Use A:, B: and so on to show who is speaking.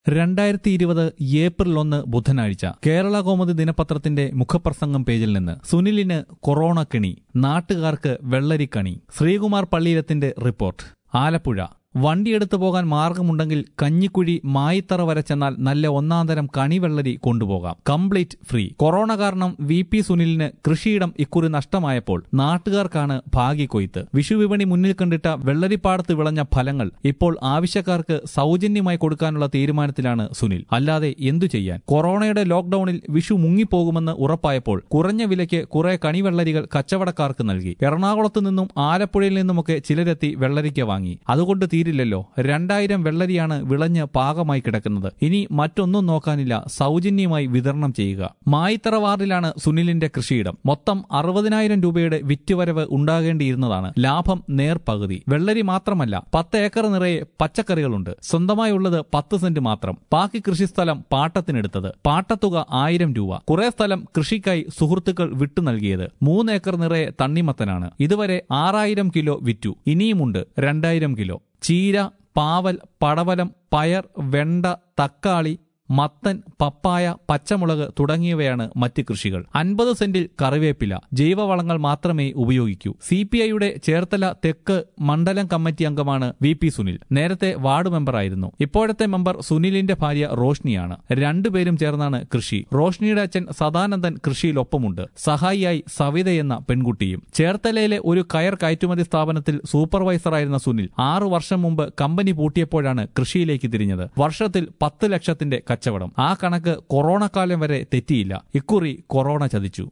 A: രണ്ടായിരത്തി ഇരുപത് ഏപ്രിൽ ഒന്ന് ബുധനാഴ്ച കേരള കൗമുദി ദിനപത്രത്തിന്റെ മുഖപ്രസംഗം പേജിൽ നിന്ന് സുനിലിന് കൊറോണ കെണി നാട്ടുകാർക്ക് വെള്ളരിക്കണി ശ്രീകുമാർ പള്ളിയിലത്തിന്റെ റിപ്പോർട്ട് ആലപ്പുഴ വണ്ടിയെടുത്തു പോകാൻ മാർഗമുണ്ടെങ്കിൽ കഞ്ഞിക്കുഴി മായിത്തറ വരെ ചെന്നാൽ നല്ല ഒന്നാന്തരം കണിവെള്ളരി കൊണ്ടുപോകാം കംപ്ലീറ്റ് ഫ്രീ കൊറോണ കാരണം വി പി സുനിലിന് കൃഷിയിടം ഇക്കുറി നഷ്ടമായപ്പോൾ നാട്ടുകാർക്കാണ് ഭാഗ്യക്കൊയ്ത്ത് വിഷുവിപണി മുന്നിൽ കണ്ടിട്ട വെള്ളരിപ്പാടത്ത് വിളഞ്ഞ ഫലങ്ങൾ ഇപ്പോൾ ആവശ്യക്കാർക്ക് സൗജന്യമായി കൊടുക്കാനുള്ള തീരുമാനത്തിലാണ് സുനിൽ അല്ലാതെ എന്തു ചെയ്യാൻ കൊറോണയുടെ ലോക്ഡൌണിൽ വിഷു മുങ്ങിപ്പോകുമെന്ന് ഉറപ്പായപ്പോൾ കുറഞ്ഞ വിലയ്ക്ക് കുറെ കണിവെള്ളരികൾ കച്ചവടക്കാർക്ക് നൽകി എറണാകുളത്ത് നിന്നും ആലപ്പുഴയിൽ നിന്നുമൊക്കെ ചിലരെത്തി വെള്ളരിക്ക വാങ്ങി അതുകൊണ്ട് തീരില്ലല്ലോ രണ്ടായിരം വെള്ളരിയാണ് വിളഞ്ഞ് പാകമായി കിടക്കുന്നത് ഇനി മറ്റൊന്നും നോക്കാനില്ല സൗജന്യമായി വിതരണം ചെയ്യുക മായിത്തറ വാർഡിലാണ് സുനിലിന്റെ കൃഷിയിടം മൊത്തം അറുപതിനായിരം രൂപയുടെ വിറ്റുവരവ് ഉണ്ടാകേണ്ടിയിരുന്നതാണ് ലാഭം നേർപകുതി വെള്ളരി മാത്രമല്ല പത്ത് ഏക്കർ നിറയെ പച്ചക്കറികളുണ്ട് സ്വന്തമായുള്ളത് പത്ത് സെന്റ് മാത്രം ബാക്കി കൃഷിസ്ഥലം പാട്ടത്തിനെടുത്തത് പാട്ടത്തുക ആയിരം രൂപ കുറെ സ്ഥലം കൃഷിക്കായി സുഹൃത്തുക്കൾ വിട്ടു നൽകിയത് മൂന്ന് ഏക്കർ നിറയെ തണ്ണിമത്തനാണ് ഇതുവരെ ആറായിരം കിലോ വിറ്റു ഇനിയുമുണ്ട് രണ്ടായിരം കിലോ ചീര പാവൽ പടവലം പയർ വെണ്ട തക്കാളി മത്തൻ പപ്പായ പച്ചമുളക് തുടങ്ങിയവയാണ് മറ്റ് കൃഷികൾ അൻപത് സെന്റിൽ കറിവേപ്പില ജൈവവളങ്ങൾ മാത്രമേ ഉപയോഗിക്കൂ സി പി ഐയുടെ ചേർത്തല തെക്ക് മണ്ഡലം കമ്മിറ്റി അംഗമാണ് വി പി സുനിൽ നേരത്തെ വാർഡ് മെമ്പറായിരുന്നു ഇപ്പോഴത്തെ മെമ്പർ സുനിലിന്റെ ഭാര്യ റോഷ്നിയാണ് രണ്ടുപേരും ചേർന്നാണ് കൃഷി റോഷ്നിയുടെ അച്ഛൻ സദാനന്ദൻ കൃഷിയിലൊപ്പമുണ്ട് സഹായിയായി സവിത എന്ന പെൺകുട്ടിയും ചേർത്തലയിലെ ഒരു കയർ കയറ്റുമതി സ്ഥാപനത്തിൽ സൂപ്പർവൈസറായിരുന്ന സുനിൽ ആറു വർഷം മുമ്പ് കമ്പനി പൂട്ടിയപ്പോഴാണ് കൃഷിയിലേക്ക് തിരിഞ്ഞത് വർഷത്തിൽ പത്ത് ലക്ഷത്തിന്റെ കച്ചവടം ആ കണക്ക് കൊറോണ കാലം വരെ തെറ്റിയില്ല ഇക്കുറി കൊറോണ ചതിച്ചു